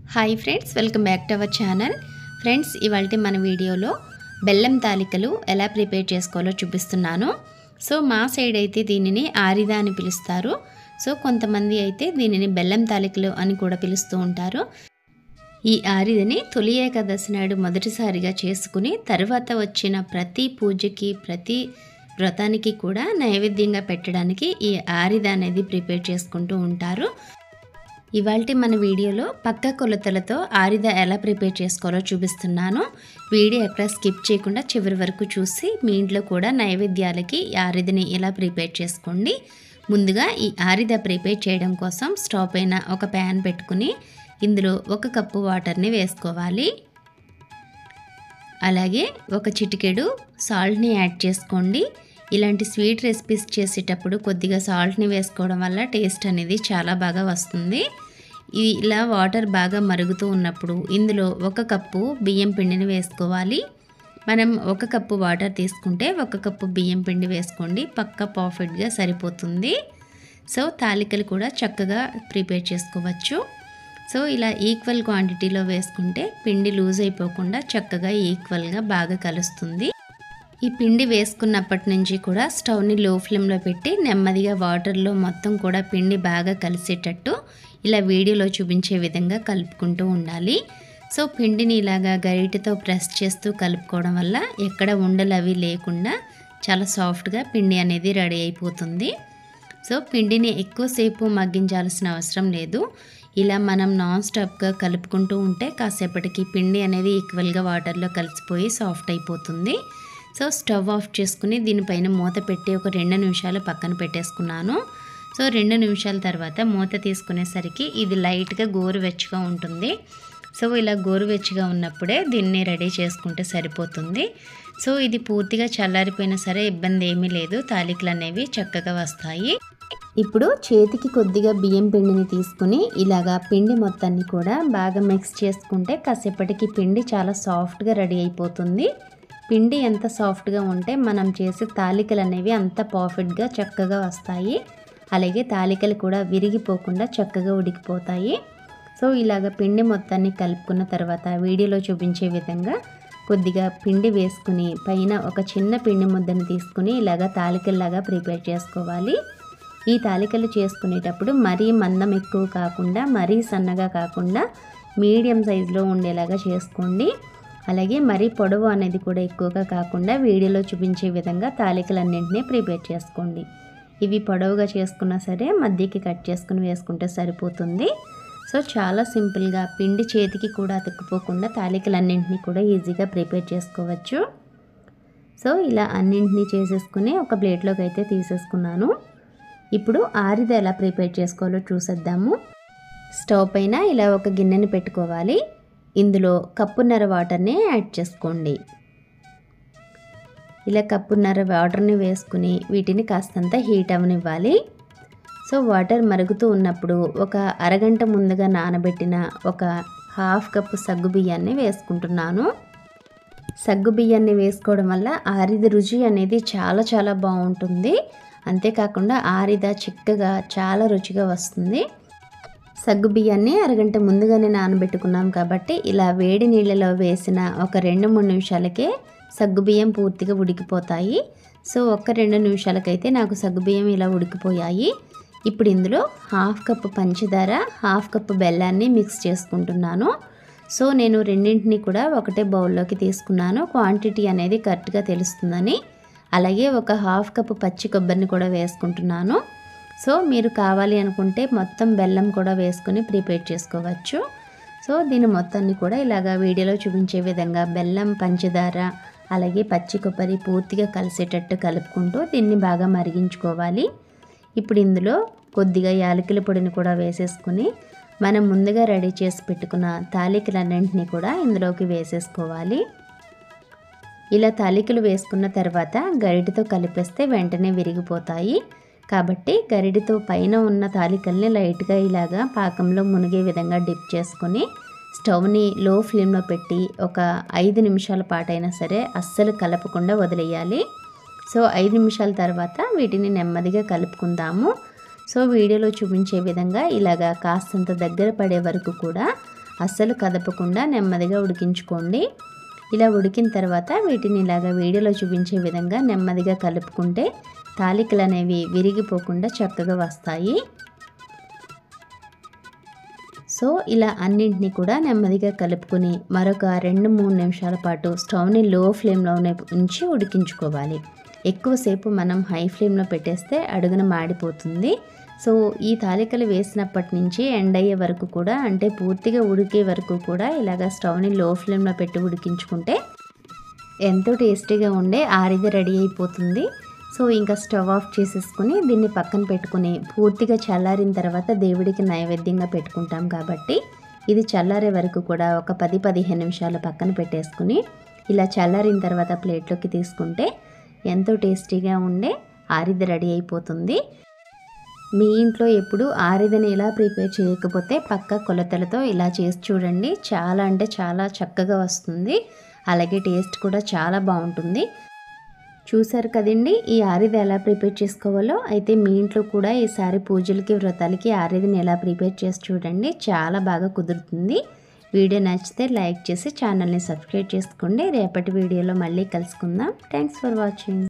hi friends welcome back to our channel friends ఇవాళ మన వీడియోలో బెల్లం తాలికలు ఎలా ప్రిపేర్ చేసుకోవాలో చూపిస్తున్నాను సో మా సైడ్ అయితే దీనిని ఆరిద అని పిలుస్తారు సో కొంతమంది అయితే దీనిని బెల్లం తాలికలు అని కూడా పిలుస్తూ ఉంటారు ఈ ఆరిదని తొలి ఏకాదశి నాడు మొదటిసారిగా చేసుకుని తర్వాత వచ్చిన ప్రతి పూజకి ప్రతి వ్రతానికి కూడా నైవేద్యంగా పెట్టడానికి ఈ ఆరిద అనేది ప్రిపేర్ చేసుకుంటూ ఉంటారు ఇవాళ మన వీడియోలో పక్క కొలతలతో ఆరిద ఎలా ప్రిపేర్ చేసుకోవాలో చూపిస్తున్నాను వీడియో ఎక్కడ స్కిప్ చేయకుండా చివరి వరకు చూసి మీ ఇంట్లో కూడా నైవేద్యాలకి ఈ ఆరిదని ఎలా ప్రిపేర్ చేసుకోండి ముందుగా ఈ ఆరిద ప్రిపేర్ చేయడం కోసం స్టవ్ పైన ఒక ప్యాన్ పెట్టుకుని ఇందులో ఒక కప్పు వాటర్ని వేసుకోవాలి అలాగే ఒక చిటికెడు సాల్ట్ని యాడ్ చేసుకోండి ఇలాంటి స్వీట్ రెసిపీస్ చేసేటప్పుడు కొద్దిగా సాల్ట్ని వేసుకోవడం వల్ల టేస్ట్ అనేది చాలా బాగా వస్తుంది ఇది ఇలా వాటర్ బాగా మరుగుతూ ఉన్నప్పుడు ఇందులో ఒక కప్పు బియ్యం పిండిని వేసుకోవాలి మనం ఒక కప్పు వాటర్ తీసుకుంటే ఒక కప్పు బియ్యం పిండి వేసుకోండి పక్క పర్ఫెక్ట్గా సరిపోతుంది సో తాలికలు కూడా చక్కగా ప్రిపేర్ చేసుకోవచ్చు సో ఇలా ఈక్వల్ క్వాంటిటీలో వేసుకుంటే పిండి లూజ్ అయిపోకుండా చక్కగా ఈక్వల్గా బాగా కలుస్తుంది ఈ పిండి వేసుకున్నప్పటి నుంచి కూడా స్టవ్ని లో ఫ్లేమ్లో పెట్టి నెమ్మదిగా వాటర్లో మొత్తం కూడా పిండి బాగా కలిసేటట్టు ఇలా వీడియోలో చూపించే విధంగా కలుపుకుంటూ ఉండాలి సో పిండిని ఇలాగా గరిటెతో ప్రెస్ చేస్తూ కలుపుకోవడం వల్ల ఎక్కడ ఉండలు అవి లేకుండా చాలా సాఫ్ట్గా పిండి అనేది రెడీ అయిపోతుంది సో పిండిని ఎక్కువసేపు మగ్గించాల్సిన అవసరం లేదు ఇలా మనం నాన్ స్టాప్గా కలుపుకుంటూ ఉంటే కాసేపటికి పిండి అనేది ఈక్వల్గా వాటర్లో కలిసిపోయి సాఫ్ట్ అయిపోతుంది సో స్టవ్ ఆఫ్ చేసుకుని దీనిపైన మూత పెట్టి ఒక రెండు నిమిషాలు పక్కన పెట్టేసుకున్నాను సో రెండు నిమిషాల తర్వాత మూత తీసుకునేసరికి ఇది లైట్గా గోరువెచ్చగా ఉంటుంది సో ఇలా గోరువెచ్చగా ఉన్నప్పుడే దీన్ని రెడీ చేసుకుంటే సరిపోతుంది సో ఇది పూర్తిగా చల్లారిపోయినా సరే ఇబ్బంది ఏమీ లేదు తాలికలు అనేవి చక్కగా వస్తాయి ఇప్పుడు చేతికి కొద్దిగా బియ్యం పిండిని తీసుకుని ఇలాగా పిండి మొత్తాన్ని కూడా బాగా మిక్స్ చేసుకుంటే కాసేపటికి పిండి చాలా సాఫ్ట్గా రెడీ అయిపోతుంది పిండి ఎంత సాఫ్ట్గా ఉంటే మనం చేసే తాలికలు అనేవి అంత పర్ఫెక్ట్గా చక్కగా వస్తాయి అలాగే తాలికలు కూడా విరిగిపోకుండా చక్కగా ఉడికిపోతాయి సో ఇలాగ పిండి మొత్తాన్ని కలుపుకున్న తర్వాత వీడియోలో చూపించే విధంగా కొద్దిగా పిండి వేసుకుని పైన ఒక చిన్న పిండి ముద్దను తీసుకుని ఇలాగ తాలికల్లాగా ప్రిపేర్ చేసుకోవాలి ఈ తాలికలు చేసుకునేటప్పుడు మరీ మందం ఎక్కువ కాకుండా మరీ సన్నగా కాకుండా మీడియం సైజులో ఉండేలాగా చేసుకోండి అలాగే మరీ పొడవు అనేది కూడా ఎక్కువగా కాకుండా వీడియోలో చూపించే విధంగా తాలికలన్నింటినీ ప్రిపేర్ చేసుకోండి ఇవి పొడవుగా చేసుకున్నా సరే మధ్యకి కట్ చేసుకుని వేసుకుంటే సరిపోతుంది సో చాలా సింపుల్గా పిండి చేతికి కూడా అతుక్కుపోకుండా తాలికలన్నింటినీ కూడా ఈజీగా ప్రిపేర్ చేసుకోవచ్చు సో ఇలా అన్నింటినీ చేసేసుకుని ఒక ప్లేట్లోకి అయితే తీసేసుకున్నాను ఇప్పుడు ఆరిద ఎలా ప్రిపేర్ చేసుకోవాలో చూసేద్దాము స్టవ్ పైన ఇలా ఒక గిన్నెని పెట్టుకోవాలి ఇందులో కప్పున్నర వాటర్ని యాడ్ చేసుకోండి ఇలా కప్పున్నర వాటర్ని వేసుకుని వీటిని కాస్తంత హీట్ అవనివ్వాలి సో వాటర్ మరుగుతూ ఉన్నప్పుడు ఒక అరగంట ముందుగా నానబెట్టిన ఒక హాఫ్ కప్పు సగ్గు బియ్యాన్ని వేసుకుంటున్నాను సగ్గు బియ్యాన్ని వేసుకోవడం వల్ల ఆరిద రుచి అనేది చాలా చాలా బాగుంటుంది అంతేకాకుండా ఆరిద చిక్కగా చాలా రుచిగా వస్తుంది సగ్గు బియ్యాన్ని అరగంట ముందుగానే నానబెట్టుకున్నాం కాబట్టి ఇలా వేడి నీళ్ళలో వేసిన ఒక రెండు మూడు నిమిషాలకే సగ్గు బియ్యం పూర్తిగా ఉడికిపోతాయి సో ఒక్క రెండు నిమిషాలకైతే నాకు సగ్గు బియ్యం ఇలా ఉడికిపోయాయి ఇప్పుడు ఇందులో హాఫ్ కప్పు పంచదార హాఫ్ కప్పు బెల్లాన్ని మిక్స్ చేసుకుంటున్నాను సో నేను రెండింటిని కూడా ఒకటే బౌల్లోకి తీసుకున్నాను క్వాంటిటీ అనేది కరెక్ట్గా తెలుస్తుందని అలాగే ఒక హాఫ్ కప్పు పచ్చి కొబ్బరిని కూడా వేసుకుంటున్నాను సో మీరు కావాలి అనుకుంటే మొత్తం బెల్లం కూడా వేసుకుని ప్రిపేర్ చేసుకోవచ్చు సో దీని మొత్తాన్ని కూడా ఇలాగా వీడియోలో చూపించే విధంగా బెల్లం పంచదార అలాగే పచ్చి కొబ్బరి పూర్తిగా కలిసేటట్టు కలుపుకుంటూ దీన్ని బాగా మరిగించుకోవాలి ఇప్పుడు ఇందులో కొద్దిగా యాలకుల పొడిని కూడా వేసేసుకుని మనం ముందుగా రెడీ చేసి పెట్టుకున్న తాలికలన్నింటినీ కూడా ఇందులోకి వేసేసుకోవాలి ఇలా తాలికలు వేసుకున్న తర్వాత గరిటెతో కలిపేస్తే వెంటనే విరిగిపోతాయి కాబట్టి గరిటెతో పైన ఉన్న తాలికల్ని లైట్గా ఇలాగా పాకంలో మునిగే విధంగా డిప్ చేసుకొని స్టవ్ని లో ఫ్లేమ్లో పెట్టి ఒక ఐదు నిమిషాల పాటైనా సరే అస్సలు కలపకుండా వదిలేయాలి సో ఐదు నిమిషాల తర్వాత వీటిని నెమ్మదిగా కలుపుకుందాము సో వీడియోలో చూపించే విధంగా ఇలాగా కాస్తంత దగ్గర పడే వరకు కూడా అస్సలు కదపకుండా నెమ్మదిగా ఉడికించుకోండి ఇలా ఉడికిన తర్వాత వీటిని ఇలాగ వీడియోలో చూపించే విధంగా నెమ్మదిగా కలుపుకుంటే తాలికలు అనేవి విరిగిపోకుండా చక్కగా వస్తాయి సో ఇలా అన్నింటినీ కూడా నెమ్మదిగా కలుపుకొని మరొక రెండు మూడు నిమిషాల పాటు స్టవ్ని లో ఫ్లేమ్లోనే ఉంచి ఉడికించుకోవాలి ఎక్కువసేపు మనం హై ఫ్లేమ్లో పెట్టేస్తే అడుగున మాడిపోతుంది సో ఈ తాలికలు వేసినప్పటి నుంచి ఎండ్ అయ్యే వరకు కూడా అంటే పూర్తిగా ఉడికే వరకు కూడా ఇలాగ స్టవ్ని లో ఫ్లేమ్లో పెట్టి ఉడికించుకుంటే ఎంతో టేస్టీగా ఉండే ఆరిది రెడీ అయిపోతుంది సో ఇంకా స్టవ్ ఆఫ్ చేసేసుకుని దీన్ని పక్కన పెట్టుకుని పూర్తిగా చల్లారిన తర్వాత దేవుడికి నైవేద్యంగా పెట్టుకుంటాం కాబట్టి ఇది చల్లారే వరకు కూడా ఒక పది పదిహేను నిమిషాలు పక్కన పెట్టేసుకుని ఇలా చల్లారిన తర్వాత ప్లేట్లోకి తీసుకుంటే ఎంతో టేస్టీగా ఉండే ఆరిది రెడీ అయిపోతుంది మీ ఇంట్లో ఎప్పుడు ఆరిదని ఇలా ప్రిపేర్ చేయకపోతే పక్క కొలతలతో ఇలా చేసి చూడండి చాలా అంటే చాలా చక్కగా వస్తుంది అలాగే టేస్ట్ కూడా చాలా బాగుంటుంది చూసారు కదండి ఈ ఆరిది ఎలా ప్రిపేర్ చేసుకోవాలో అయితే మీ ఇంట్లో కూడా ఈసారి పూజలకి వ్రతాలకి ఆరిదిని ఎలా ప్రిపేర్ చేసి చూడండి చాలా బాగా కుదురుతుంది వీడియో నచ్చితే లైక్ చేసి ఛానల్ని సబ్స్క్రైబ్ చేసుకోండి రేపటి వీడియోలో మళ్ళీ కలుసుకుందాం థ్యాంక్స్ ఫర్ వాచింగ్